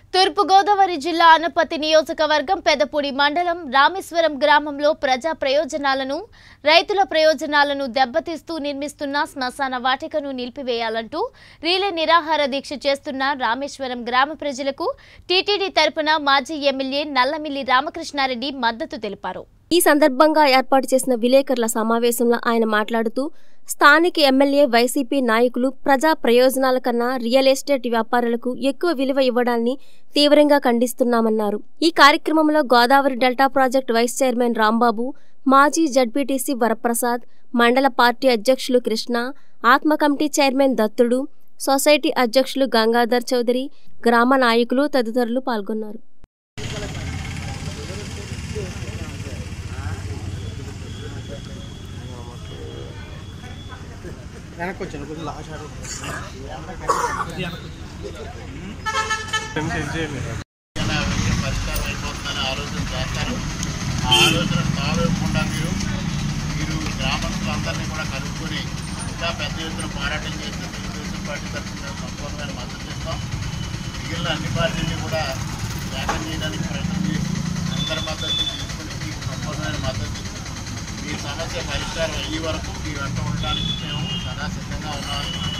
తూర్పుగోదావరి జిల్లా అనపతి నియోజకవర్గం పెదపూడి మండలం రామేశ్వరం గ్రామంలో ప్రజా ప్రయోజనాలను రైతుల ప్రయోజనాలను దెబ్బతీస్తూ నిర్మిస్తున్న శ్మశాన వాటికను నిలిపివేయాలంటూ రీలే నిరాహార దీక్ష చేస్తున్న రామేశ్వరం గ్రామ ప్రజలకు టీటీడీ తరపున మాజీ ఎమ్మెల్యే నల్లమిల్లి రామకృష్ణారెడ్డి మద్దతు తెలిపారు ఈ సందర్భంగా ఏర్పాటు చేసిన విలేకరుల సమావేశంలో ఆయన మాట్లాడుతూ స్థానిక ఎమ్మెల్యే వైసీపీ నాయకులు ప్రజా ప్రయోజనాల కన్నా రియల్ ఎస్టేట్ వ్యాపారులకు ఎక్కువ విలువ ఇవ్వడాన్ని తీవ్రంగా ఖండిస్తున్నామన్నారు ఈ కార్యక్రమంలో Godavari delta project vice chairman Rambabu మాజీ జడ్పీటీసీ వరప్రసాద్ మండల పార్టీ అధ్యక్షులు కృష్ణ ఆత్మ కమిటీ చైర్మన్ దత్తుడు సొసైటీ అధ్యక్షులు గంగాధర్ చౌదరి గ్రామ నాయకులు తదితరులు పాల్గొన్నారు వెనక్కి వచ్చాను కొంచెం లాస్ట్ ఆడు పరిష్కారం అయిపోతుందని ఆలోచన చేస్తారు ఆ ఆలోచన తావేకుండా మీరు మీరు గ్రామస్తులందరినీ కూడా కలుపుకొని ఇంకా పెద్ద ఎత్తున పోరాటం చేస్తే తెలుగుదేశం పార్టీ తరఫున మేము సంపూర్ణమైన మద్దతు ఇస్తాం మిగిలిన అన్ని పార్టీలు కూడా ఏకం చేయడానికి ప్రయత్నం చేసి అందరి మద్దతు తీసుకుని మీకు సంపూర్ణమైన మద్దతు ఇస్తాం మీ సమస్య పరిష్కారం అయ్యే వరకు మీ వెంట ఉండడానికి మేము సదా సిద్ధంగా ఉన్నాము